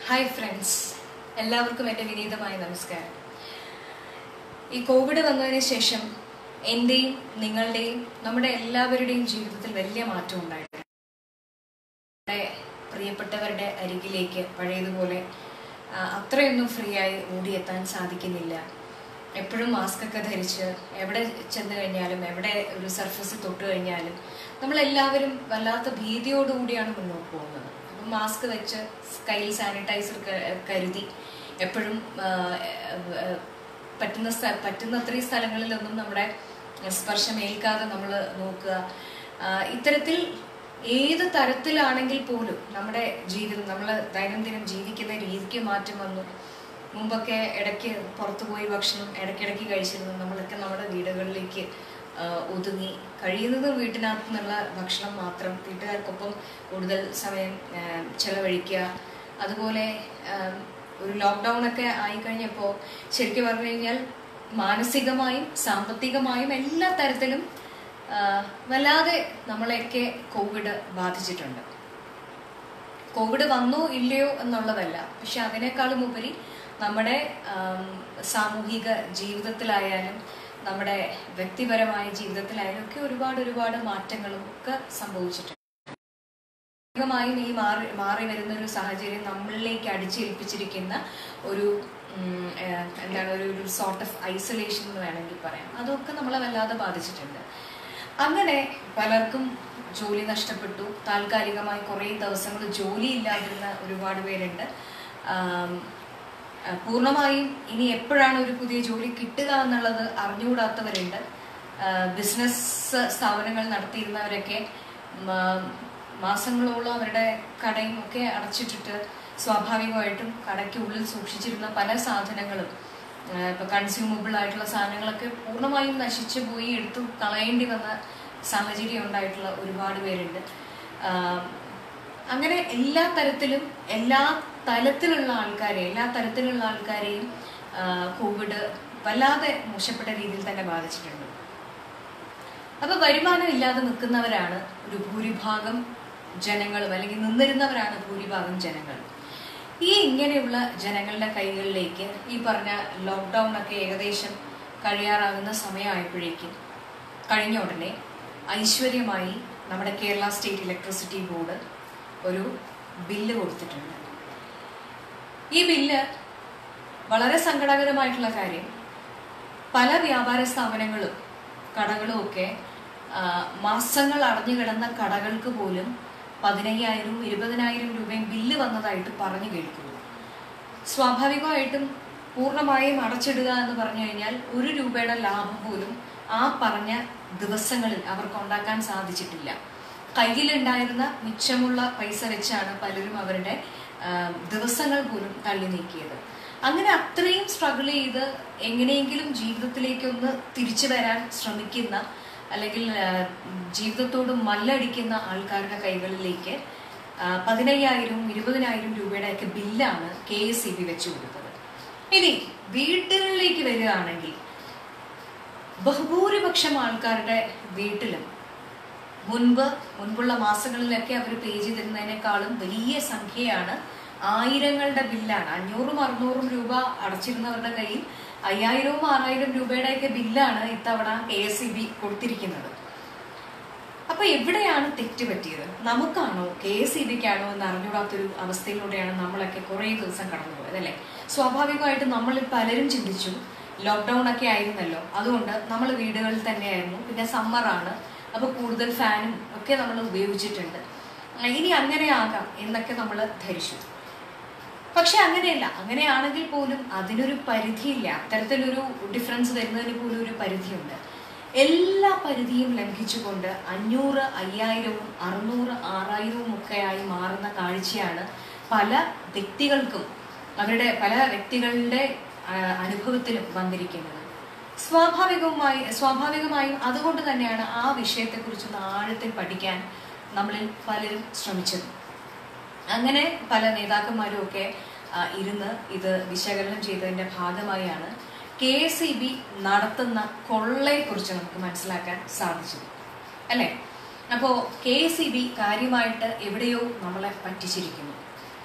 hi friends എല്ലാവർക്കും എൻ്റെ വിനീതമായ നമസ്കാരം ഈ കോവിഡ് വന്നതിന് ശേഷം എൻ്റെയും നിങ്ങളുടെയും നമ്മുടെ എല്ലാവരുടെയും ജീവിതത്തിൽ വലിയ മാറ്റം ഉണ്ടായിട്ടുണ്ട് നമ്മുടെ പ്രിയപ്പെട്ടവരുടെ അരികിലേക്ക് പഴയതുപോലെ ആ, അത്രയൊന്നും ഫ്രീ ആയി ഓടിയെത്താൻ സാധിക്കുന്നില്ല എപ്പോഴും മാസ്ക് ഒക്കെ ധരിച്ച് എവിടെ ചെന്ന് കഴിഞ്ഞാലും എവിടെ ഒരു സർഫസ് തൊട്ട് കഴിഞ്ഞാലും നമ്മളെല്ലാവരും വല്ലാത്ത ഭീതിയോടുകൂടിയാണ് മുന്നോട്ട് പോകുന്നത് അപ്പം മാസ്ക് വെച്ച് കയ്യിൽ സാനിറ്റൈസർ കരുതി എപ്പോഴും ആ, ആ, പറ്റുന്ന സ്ഥ- പറ്റുന്ന അത്രയും സ്ഥലങ്ങളിലൊന്നും നമ്മുടെ സ്പർശം ഏൽക്കാതെ നമ്മൾ നോക്കുക ആ, ഇത്തരത്തിൽ ഏത് തരത്തിലാണെങ്കിൽ പോലും നമ്മുടെ ജീവിതം നമ്മൾ ദൈനംദിനം ജീവിക്കുന്ന രീതിക്ക് മാറ്റം വന്നു മുമ്പൊക്കെ ഇടയ്ക്ക് പുറത്തു പോയി ഭക്ഷണം ഇടയ്ക്കിടയ്ക്ക് കഴിച്ചിരുന്നു നമ്മളൊക്കെ നമ്മുടെ വീടുകളിലേക്ക് ആ, ഒതുങ്ങി കഴിയുന്നത് വീട്ടിനകത്ത് നിന്നുള്ള ഭക്ഷണം മാത്രം വീട്ടുകാർക്കൊപ്പം കൂടുതൽ സമയം ആ, ചെലവഴിക്കുക അതുപോലെ ആ, ഒരു ലോക്ക്ഡൗൺ ഒക്കെ ആയിക്കഴിഞ്ഞപ്പോൾ ശരിക്കും പറഞ്ഞു കഴിഞ്ഞാൽ മാനസികമായും സാമ്പത്തികമായും എല്ലാ തരത്തിലും ആ, വല്ലാതെ നമ്മളെയൊക്കെ കോവിഡ് ബാധിച്ചിട്ടുണ്ട് കോവിഡ് വന്നോ ഇല്ലയോ എന്നുള്ളതല്ല പക്ഷെ അതിനേക്കാളും ഉപരി നമ്മുടെ ആം, സാമൂഹിക ജീവിതത്തിലായാലും നമ്മുടെ വ്യക്തിപരമായ ജീവിതത്തിലായാലും ഒക്കെ ഒരുപാട് ഒരുപാട് മാറ്റങ്ങളും ഒക്കെ സംഭവിച്ചിട്ടുണ്ട് സ്വാഭാവികമായും ഈ മാറി മാറി വരുന്ന ഒരു സാഹചര്യം നമ്മളിലേക്ക് അടിച്ചേൽപ്പിച്ചിരിക്കുന്ന ഒരു ഉം, ഏഹ്, എന്താണ് ഒരു ഒരു സോർട്ട് ഓഫ് ഐസൊലേഷൻ എന്ന് വേണമെങ്കിൽ പറയാം അതൊക്കെ നമ്മളെ വല്ലാതെ ബാധിച്ചിട്ടുണ്ട് അങ്ങനെ പലർക്കും ജോലി നഷ്ടപ്പെട്ടു താൽക്കാലികമായി കുറേ ദിവസങ്ങൾ ജോലി ഇല്ലാതിരുന്ന ഒരുപാട് പേരുണ്ട് ആം, ആ, പൂർണ്ണമായും ഇനി എപ്പോഴാണ് ഒരു പുതിയ ജോലി കിട്ടുക എന്നുള്ളത് അറിഞ്ഞുകൂടാത്തവരുണ്ട് ബിസിനസ് സ്ഥാപനങ്ങൾ നടത്തിയിരുന്നവരൊക്കെ മ- മാസങ്ങളോളം അവരുടെ കടയും ഒക്കെ അടച്ചിട്ടിട്ട് സ്വാഭാവികമായിട്ടും കടയ്ക്ക് ഉള്ളിൽ സൂക്ഷിച്ചിരുന്ന പല സാധനങ്ങളും ആ, ഇപ്പൊ കൺസ്യൂമബിൾ ആയിട്ടുള്ള സാധനങ്ങളൊക്കെ പൂർണ്ണമായും നശിച്ചു പോയി എടുത്തു കളയേണ്ടി വന്ന സാഹചര്യം ഉണ്ടായിട്ടുള്ള ഒരുപാട് പേരുണ്ട് ആ, അങ്ങനെ എല്ലാ തരത്തിലും എല്ലാ തലത്തിലുള്ള ആൾക്കാരെ എല്ലാ തരത്തിലുള്ള ആൾക്കാരെയും ആ, കോവിഡ് വല്ലാതെ മോശപ്പെട്ട രീതിയിൽ തന്നെ ബാധിച്ചിട്ടുണ്ട് അപ്പൊ വരുമാനം ഇല്ലാതെ നിൽക്കുന്നവരാണ് ഒരു ഭൂരിഭാഗം ജനങ്ങളും അല്ലെങ്കിൽ നിന്നിരുന്നവരാണ് ഭൂരിഭാഗം ജനങ്ങൾ ഈ ഇങ്ങനെയുള്ള ജനങ്ങളുടെ കൈകളിലേക്ക് ഈ പറഞ്ഞ ലോക്ക്ഡൗൺ ഒക്കെ ഏകദേശം കഴിയാറാകുന്ന സമയമായപ്പോഴേക്കും കഴിഞ്ഞ ഉടനെ ഐശ്വര്യമായി നമ്മുടെ കേരള സ്റ്റേറ്റ് ഇലക്ട്രിസിറ്റി ബോർഡ് ഒരു ബില്ല് കൊടുത്തിട്ടുണ്ട് ഈ ബില്ല് വളരെ സങ്കടകരമായിട്ടുള്ള കാര്യം പല വ്യാപാര സ്ഥാപനങ്ങളും കടകളും ഒക്കെ ആ, മാസങ്ങൾ അടഞ്ഞു കിടന്ന കടകൾക്ക് പോലും പതിനയ്യായിരവും ഇരുപതിനായിരം രൂപയും ബില്ല് വന്നതായിട്ട് പറഞ്ഞു കേൾക്കുന്നു സ്വാഭാവികമായിട്ടും പൂർണ്ണമായും അടച്ചിടുക എന്ന് പറഞ്ഞു കഴിഞ്ഞാൽ ഒരു രൂപയുടെ ലാഭം പോലും ആ പറഞ്ഞ ദിവസങ്ങളിൽ അവർക്ക് ഉണ്ടാക്കാൻ സാധിച്ചിട്ടില്ല കയ്യിലുണ്ടായിരുന്ന മിച്ചമുള്ള പൈസ വെച്ചാണ് പലരും അവരുടെ ആ, ദിവസങ്ങൾ പോലും തള്ളി നീക്കിയത് അങ്ങനെ അത്രയും സ്ട്രഗിൾ ചെയ്ത് എങ്ങനെയെങ്കിലും ജീവിതത്തിലേക്കൊന്ന് തിരിച്ചു വരാൻ ശ്രമിക്കുന്ന അല്ലെങ്കിൽ ആ, ജീവിതത്തോട് മല്ലടിക്കുന്ന ആൾക്കാരുടെ കൈകളിലേക്ക് ആ, പതിനയ്യായിരവും ഇരുപതിനായിരം രൂപയുടെയൊക്കെ ബില്ലാണ് കെ എസ് ഇ ബി വെച്ചു കൊടുത്തത് ഇനി വീട്ടുകളിലേക്ക് വരികയാണെങ്കിൽ ബഹുഭൂരിപക്ഷം ആൾക്കാരുടെ വീട്ടിലും മുൻപ് മുൻപുള്ള മാസങ്ങളിലൊക്കെ അവർ പേ ചെയ്തിരുന്നതിനേക്കാളും വലിയ സംഖ്യയാണ് ആയിരങ്ങളുടെ ബില്ലാണ് അഞ്ഞൂറും അറുന്നൂറും രൂപ അടച്ചിരുന്നവരുടെ കയ്യിൽ അയ്യായിരവും ആറായിരം രൂപയുടെയൊക്കെ ബില്ലാണ് ഇത്തവണ കെ എസ് ഇ ബി കൊടുത്തിരിക്കുന്നത് അപ്പൊ എവിടെയാണ് തെറ്റ് പറ്റിയത് നമുക്കാണോ കെ എസ് ഇ ബിക്കാണോ എന്ന് അറിഞ്ഞൂടാത്തൊരു അവസ്ഥയിലൂടെയാണ് നമ്മളൊക്കെ കുറേ ദിവസം കടന്നുപോയത് അല്ലെ സ്വാഭാവികമായിട്ടും നമ്മൾ പലരും ചിന്തിച്ചു ലോക്ക്ഡൌൺ ഒക്കെ ആയിരുന്നല്ലോ അതുകൊണ്ട് നമ്മൾ വീടുകളിൽ തന്നെയായിരുന്നു പിന്നെ സമ്മറാണ് അപ്പൊ കൂടുതൽ ഫാനും ഒക്കെ നമ്മൾ ഉപയോഗിച്ചിട്ടുണ്ട് ആ, ഇനി അങ്ങനെ ആകാം എന്നൊക്കെ നമ്മൾ ധരിച്ചു പക്ഷെ അങ്ങനെയല്ല അങ്ങനെയാണെങ്കിൽ പോലും അതിനൊരു പരിധിയില്ല അത്തരത്തിലൊരു ഡിഫറൻസ് വരുന്നതിന് പോലും ഒരു പരിധിയുണ്ട് എല്ലാ പരിധിയും ലംഘിച്ചുകൊണ്ട് അഞ്ഞൂറ് അയ്യായിരവും അറുന്നൂറ് ആറായിരവും ഒക്കെയായി മാറുന്ന കാഴ്ചയാണ് പല വ്യക്തികൾക്കും അവരുടെ പല വ്യക്തികളുടെ ആ, അനുഭവത്തിലും വന്നിരിക്കുന്നത് സ്വാഭാവികവുമായി സ്വാഭാവികമായും അതുകൊണ്ട് തന്നെയാണ് ആ വിഷയത്തെക്കുറിച്ച് ആഴത്തിൽ പഠിക്കാൻ നമ്മളിൽ പലരും ശ്രമിച്ചത് അങ്ങനെ പല നേതാക്കന്മാരും ഒക്കെ ആ, ഇരുന്ന് ഇത് വിശകലനം ചെയ്തതിന്റെ ഭാഗമായാണ് കെ എസ് ഇ ബി നടത്തുന്ന കൊള്ളയെക്കുറിച്ച് നമുക്ക് മനസ്സിലാക്കാൻ സാധിച്ചത് അല്ലേ അപ്പോൾ കെ എസ് ഇ ബി കാര്യമായിട്ട് എവിടെയോ നമ്മളെ പറ്റിച്ചിരിക്കുന്നു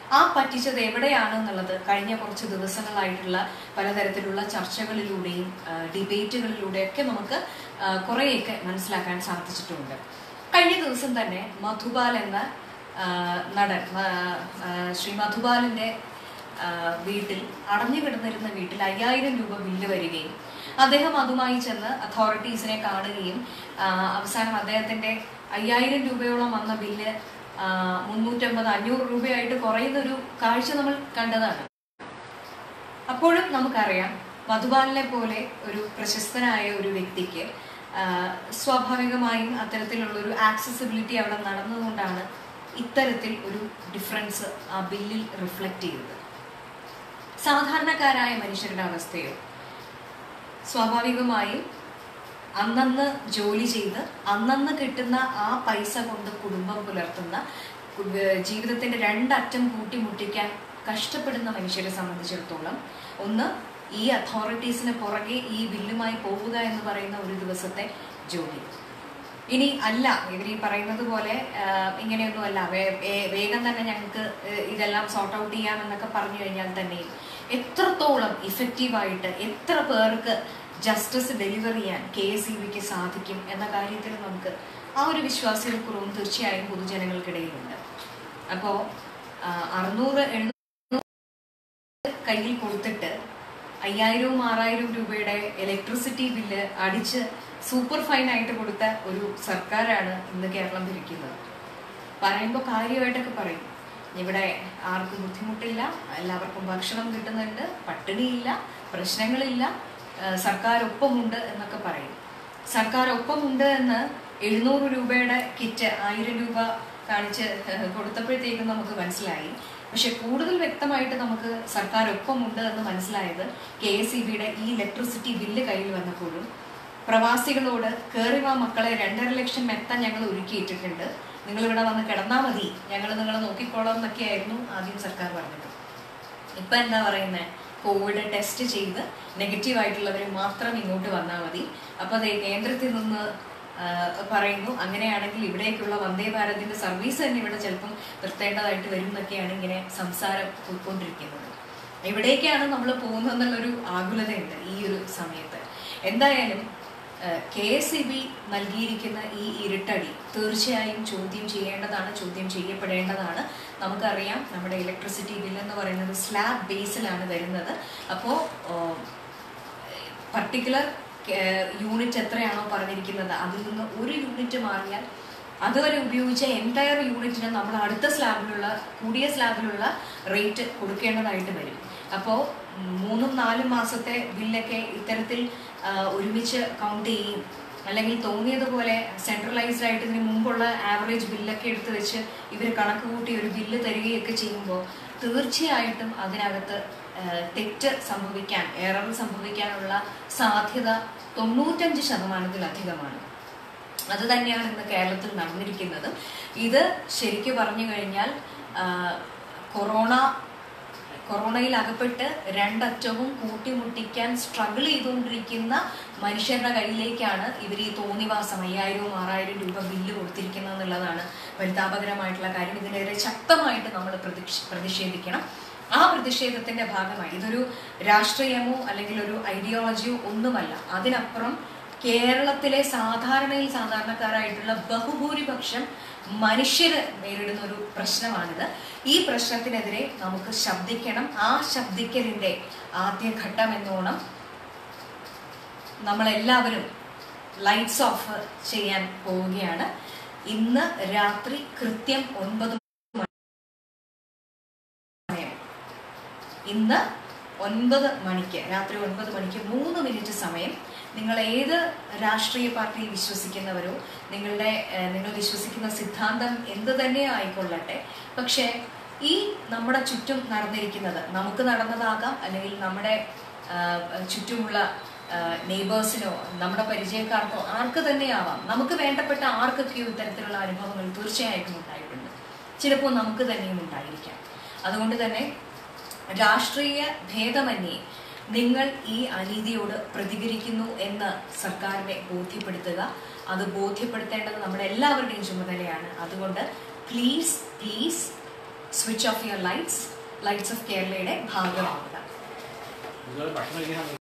ആ പറ്റിച്ചത് എവിടെയാണ് എന്നുള്ളത് കഴിഞ്ഞ കുറച്ച് ദിവസങ്ങളായിട്ടുള്ള പലതരത്തിലുള്ള ചർച്ചകളിലൂടെയും ആ, ഡിബേറ്റുകളിലൂടെയൊക്കെ നമുക്ക് ആ, കുറേയൊക്കെ മനസ്സിലാക്കാൻ സാധിച്ചിട്ടുണ്ട് കഴിഞ്ഞ ദിവസം തന്നെ മധുബാൽ എന്ന ആ, നടൻ ആ, ആ, ശ്രീ മധുബാലിന്റെ ആ, വീട്ടിൽ അടഞ്ഞു കിടന്നിരുന്ന വീട്ടിൽ അയ്യായിരം രൂപ ബില്ല് വരികയും അദ്ദേഹം അതുമായി ചെന്ന് അതോറിറ്റീസിനെ കാണുകയും ആ, അവസാനം അദ്ദേഹത്തിന്റെ അയ്യായിരം രൂപയോളം വന്ന ബില്ല് ആ, മുന്നൂറ്റമ്പത് അഞ്ഞൂറ് രൂപയായിട്ട് കുറയുന്ന ഒരു കാഴ്ച നമ്മൾ കണ്ടതാണ് അപ്പോഴും നമുക്കറിയാം മധുബാലിനെ പോലെ ഒരു പ്രശസ്തനായ ഒരു വ്യക്തിക്ക് ആ, സ്വാഭാവികമായും അത്തരത്തിലുള്ള ഒരു ആക്സസിബിലിറ്റി അവിടെ നടന്നതുകൊണ്ടാണ് ഇത്തരത്തിൽ ഒരു ഡിഫറൻസ് ആ ബില്ലിൽ റിഫ്ലക്റ്റ് ചെയ്തത് സാധാരണക്കാരായ മനുഷ്യരുടെ അവസ്ഥയോ സ്വാഭാവികമായും അന്നന്ന് ജോലി ചെയ്ത് അന്നന്ന് കിട്ടുന്ന ആ പൈസ കൊണ്ട് കുടുംബം പുലർത്തുന്ന കു- ഏർ ജീവിതത്തിന്റെ രണ്ടറ്റം കൂട്ടിമുട്ടിക്കാൻ കഷ്ടപ്പെടുന്ന മനുഷ്യരെ സംബന്ധിച്ചിടത്തോളം ഒന്ന് ഈ അതോറിറ്റീസിന് പുറകെ ഈ ബില്ലുമായി പോവുക എന്ന് പറയുന്ന ഒരു ദിവസത്തെ ജോലി ഇനി അല്ല ഇവർ ഈ പറയുന്നത് പോലെ ആഹ്, ഇങ്ങനെയൊന്നും അല്ല വേ- വേ- വേഗം തന്നെ ഞങ്ങൾക്ക് ഏഹ്, ഇതെല്ലാം സോർട്ട് ഔട്ട് ചെയ്യാം എന്നൊക്കെ പറഞ്ഞു കഴിഞ്ഞാൽ തന്നെ എത്രത്തോളം ഇഫക്റ്റീവായിട്ട് എത്ര പേർക്ക് ജസ്റ്റിസ് ഡെലിവർ ചെയ്യാൻ കെ എസ് ഇ ബിക്ക് സാധിക്കും എന്ന കാര്യത്തിൽ നമുക്ക് ആ ഒരു വിശ്വാസ്യതക്കുറവും തീർച്ചയായും പൊതുജനങ്ങൾക്കിടയിലുണ്ട് അപ്പോൾ അറുന്നൂറ് എണ്ണൂറ് കയ്യിൽ കൊടുത്തിട്ട് അയ്യായിരവും ആറായിരവും രൂപയുടെ ഇലക്ട്രിസിറ്റി ബില്ല് അടിച്ച് സൂപ്പർ ഫൈൻ ആയിട്ട് കൊടുത്ത ഒരു സർക്കാരാണ് ഇന്ന് കേരളം ഭരിക്കുന്നത് പറയുമ്പോൾ കാര്യമായിട്ടൊക്കെ പറയും ഇവിടെ ആർക്കും ബുദ്ധിമുട്ടില്ല എല്ലാവർക്കും ഭക്ഷണം കിട്ടുന്നുണ്ട് പട്ടിണിയില്ല പ്രശ്നങ്ങളില്ല ആ, സർക്കാർ ഒപ്പമുണ്ട് എന്നൊക്കെ പറയും സർക്കാർ ഒപ്പമുണ്ട് എന്ന് എഴുന്നൂറ് രൂപയുടെ കിറ്റ് ആയിരം രൂപ കാണിച്ച് കൊടുത്തപ്പോഴത്തേക്കും നമുക്ക് മനസ്സിലായി പക്ഷെ കൂടുതൽ വ്യക്തമായിട്ട് നമുക്ക് സർക്കാർ ഒപ്പമുണ്ട് എന്ന് മനസ്സിലായത് കെ എസ് ഇ ബിയുടെ ഈ ഇലക്ട്രിസിറ്റി ബില്ല് കയ്യിൽ വന്നപ്പോഴും പ്രവാസികളോട് കയറി വാ മക്കളെ രണ്ടര ലക്ഷം മെത്ത ഞങ്ങൾ ഒരുക്കിയിട്ടിട്ടുണ്ട് നിങ്ങൾ ഇവിടെ വന്ന് കിടന്നാൽ മതി ഞങ്ങൾ നിങ്ങളെ നോക്കിക്കോളാം എന്നൊക്കെയായിരുന്നു ആദ്യം സർക്കാർ പറഞ്ഞത് ഇപ്പൊ എന്താ പറയുന്നത് കോവിഡ് ടെസ്റ്റ് ചെയ്ത് നെഗറ്റീവ് ആയിട്ടുള്ളവർ മാത്രം ഇങ്ങോട്ട് വന്നാൽ മതി അപ്പൊ ദേ കേന്ദ്രത്തിൽ നിന്ന് ആ, പറയുന്നു അങ്ങനെയാണെങ്കിൽ ഇവിടേക്കുള്ള വന്ദേ ഭാരതിന്റെ സർവീസ് തന്നെ ഇവിടെ ചിലപ്പം നിർത്തേണ്ടതായിട്ട് വരും എന്നൊക്കെയാണ് ഇങ്ങനെ സംസാരം പോയിക്കൊണ്ടിരിക്കുന്നത് എവിടേക്കാണ് നമ്മൾ പോകുന്നതെന്നുള്ളൊരു ആകുലതയുണ്ട് ഈ ഒരു സമയത്ത് എന്തായാലും കെ എസ് ഇ ബി നൽകിയിരിക്കുന്ന ഈ ഇരുട്ടടി തീർച്ചയായും ചോദ്യം ചെയ്യേണ്ടതാണ് ചോദ്യം ചെയ്യപ്പെടേണ്ടതാണ് നമുക്കറിയാം നമ്മുടെ ഇലക്ട്രിസിറ്റി ബിൽ എന്ന് പറയുന്നത് സ്ലാബ് ബേസിലാണ് വരുന്നത് അപ്പോൾ പർട്ടിക്കുലർ യൂണിറ്റ് എത്രയാണോ പറഞ്ഞിരിക്കുന്നത് അതിൽ നിന്ന് ഒരു യൂണിറ്റ് മാറിയാൽ അതുവരെ ഉപയോഗിച്ച എൻറ്റയർ യൂണിറ്റിന് നമ്മൾ അടുത്ത സ്ലാബിലുള്ള കൂടിയ സ്ലാബിലുള്ള റേറ്റ് കൊടുക്കേണ്ടതായിട്ട് വരും അപ്പോൾ മൂന്നും നാലും മാസത്തെ ബില്ലൊക്കെ ഇത്തരത്തിൽ ആ, ഒരുമിച്ച് കൗണ്ട് ചെയ്യും അല്ലെങ്കിൽ തോന്നിയതുപോലെ സെൻട്രലൈസ്ഡ് ആയിട്ട് ഇതിന് മുമ്പുള്ള ആവറേജ് ബില്ലൊക്കെ എടുത്ത് വെച്ച് ഇവർ കണക്ക് കൂട്ടി ഒരു ബില്ല് തരികയൊക്കെ ചെയ്യുമ്പോൾ തീർച്ചയായിട്ടും അതിനകത്ത് ആ, തെറ്റ് സംഭവിക്കാൻ എറർ സംഭവിക്കാനുള്ള സാധ്യത തൊണ്ണൂറ്റഞ്ച് ശതമാനത്തിലധികമാണ് അത് തന്നെയാണ് ഇന്ന് കേരളത്തിൽ നടന്നിരിക്കുന്നത് ഇത് ശരിക്കു പറഞ്ഞു കഴിഞ്ഞാൽ ആ, കൊറോണ കൊറോണയിൽ അകപ്പെട്ട് രണ്ടറ്റവും കൂട്ടിമുട്ടിക്കാൻ സ്ട്രഗിൾ ചെയ്തുകൊണ്ടിരിക്കുന്ന മനുഷ്യരുടെ കയ്യിലേക്കാണ് ഇവർ ഈ തോന്നിവാസം അയ്യായിരവും ആറായിരം രൂപ ബില്ല് കൊടുത്തിരിക്കുന്നത് എന്നുള്ളതാണ് പരിതാപകരമായിട്ടുള്ള കാര്യം ഇതിനെതിരെ ശക്തമായിട്ട് നമ്മൾ പ്രതിഷ് പ്രതിഷേധിക്കണം ആ പ്രതിഷേധത്തിന്റെ ഭാഗമായി ഇതൊരു രാഷ്ട്രീയമോ അല്ലെങ്കിൽ ഒരു ഐഡിയോളജിയോ ഒന്നുമല്ല അതിനപ്പുറം കേരളത്തിലെ സാധാരണയിൽ സാധാരണക്കാരായിട്ടുള്ള ബഹുഭൂരിപക്ഷം മനുഷ്യര് നേരിടുന്ന ഒരു പ്രശ്നമാണിത് ഈ പ്രശ്നത്തിനെതിരെ നമുക്ക് ശബ്ദിക്കണം ആ ശബ്ദിക്കലിന്റെ ആദ്യഘട്ടം എന്നോണം നമ്മളെല്ലാവരും ലൈറ്റ്സ് ഓഫ് ചെയ്യാൻ പോവുകയാണ് ഇന്ന് രാത്രി കൃത്യം ഒൻപത് സമയം ഇന്ന് ഒൻപത് മണിക്ക് രാത്രി ഒൻപത് മണിക്ക് മൂന്ന് മിനിറ്റ് സമയം നിങ്ങൾ ഏത് രാഷ്ട്രീയ പാർട്ടിയിൽ വിശ്വസിക്കുന്നവരോ നിങ്ങളുടെ ഏഹ്, നിങ്ങൾ വിശ്വസിക്കുന്ന സിദ്ധാന്തം എന്ത് തന്നെ ആയിക്കൊള്ളട്ടെ പക്ഷേ ഈ നമ്മുടെ ചുറ്റും നടന്നിരിക്കുന്നത് നമുക്ക് നടന്നതാകാം അല്ലെങ്കിൽ നമ്മുടെ ആഹ്, ചുറ്റുമുള്ള നെയ്ബേഴ്സിനോ നമ്മുടെ പരിചയക്കാർക്കോ ആർക്ക് തന്നെ ആവാം നമുക്ക് വേണ്ടപ്പെട്ട ആർക്കൊക്കെയോ ഇത്തരത്തിലുള്ള അനുഭവങ്ങൾ തീർച്ചയായിട്ടും ഉണ്ടായിട്ടുണ്ട് ചിലപ്പോൾ നമുക്ക് തന്നെയും ഉണ്ടായിരിക്കാം അതുകൊണ്ട് തന്നെ രാഷ്ട്രീയ ഭേദമന്യേ നിങ്ങൾ ഈ അനീതിയോട് പ്രതികരിക്കുന്നു എന്ന് സർക്കാരിനെ ബോധ്യപ്പെടുത്തുക അത് ബോധ്യപ്പെടുത്തേണ്ടത് നമ്മുടെ എല്ലാവരുടെയും ചുമതലയാണ് അതുകൊണ്ട് please please switch off your lights lights off കേരളയുടെ ഭാഗമാവുക നിങ്ങൾ ഭക്ഷണം കഴിക്കാൻ